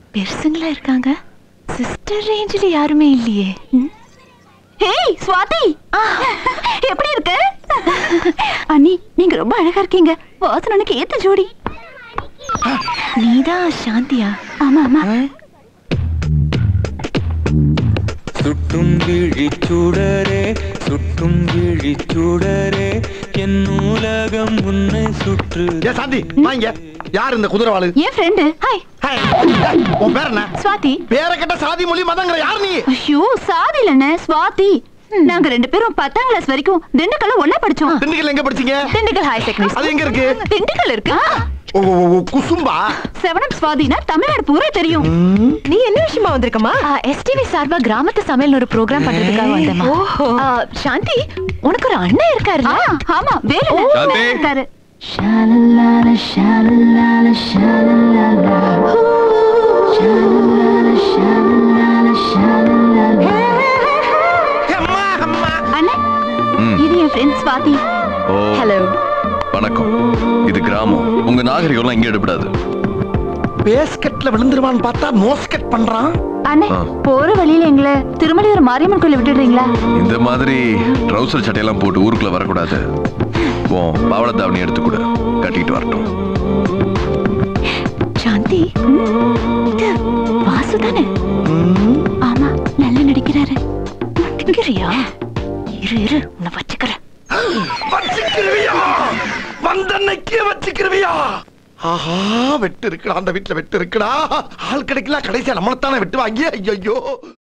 பெருசுங்களா இருக்காங்க சிஸ்டர் ரேஞ்சில் யாருமே இல்லையே ஹேய் ஸ்வாதி எப்படி இருக்க அண்ணி நீங்க ரொம்ப அழகா இருக்கீங்க வாசனனுக்கு ஏத்த ஜோடி நீதான் சாந்தியா ஆமா ஆமா சுட்டும் விழிச்சுடரே சுட்டும் விழிச்சுடரே என் நூலகம் உன்னை சுற்று ஏ சாந்தி வாங்க யார் இந்த குதிரவாளு என் ஃப்ரெண்டு ஹாய் ஹாய். உன் பேர் என்ன ஸ்வாதி பேரை கேட்ட சாதி மொழி மதங்கிற யார் நீ ஐயோ சாதி இல்லைண்ணே ஸ்வாதி நாங்க ரெண்டு பேரும் பத்தாம் கிளாஸ் வரைக்கும் திண்டுக்கல்ல ஒண்ணா படிச்சோம் திண்டுக்கல் எங்க படிச்சீங்க திண்டுக்கல் ஹை செகண்டரி அது எங்க இருக்கு திண்டுக்கல் இருக்கு ஓ, ஓ, ஓ, குசும்பா செவனம் ஸ்வாதினா தமிழ்நாடு பூரா தெரியும் நீ என்ன விஷயமா வந்திருக்கமா எஸ்டிவி சார்பா கிராமத்து சமையல் ஒரு ப்ரோக்ராம் பண்றதுக்காக வந்தேமா ஆ, சாந்தி உனக்கு ஒரு அண்ணன் இருக்காரு ஆ, ஆமா வேலு சாந்தி. இருக்காரு அம்மா அம்மா அண்ணே ம். இது என் ஃப்ரெண்ட் ஸ்வாதி ஓ ஹலோ வணக்கம் இது கிராமம் உங்க நாகரிகம்லாம் இங்க எடுபடாது பேஸ்கெட்ல விழுந்துருவான்னு பார்த்தா மோஸ்கெட் பண்றான் அண்ணே ஆ. போற வழியில எங்களை திருமலையூர் மாரியம்மன் கோயில விட்டுடுறீங்களா இந்த மாதிரி ட்ரௌசர் சட்டையெல்லாம் போட்டு ஊருக்குள்ள வரக்கூடாது ஓ பாவட தாவணி எடுத்து கூட கட்டிட்டு வரட்டும் சாந்தி இது வாசு தானே ஆமா நல்லா நடிக்கிறாரு நடிக்கிறியா இரு இரு உன்னை வச்சுக்கிறேன் வச்சுக்கிருவியா வந்தன்னைக்கே வச்சுக்கிருவியா ஆஹா வெட்டு இருக்குடா அந்த வீட்டுல வெட்டு இருக்குடா ஆள் கிடைக்கல கடைசியா நம்மளத்தானே வெட்டு வாங்கி ஐயோ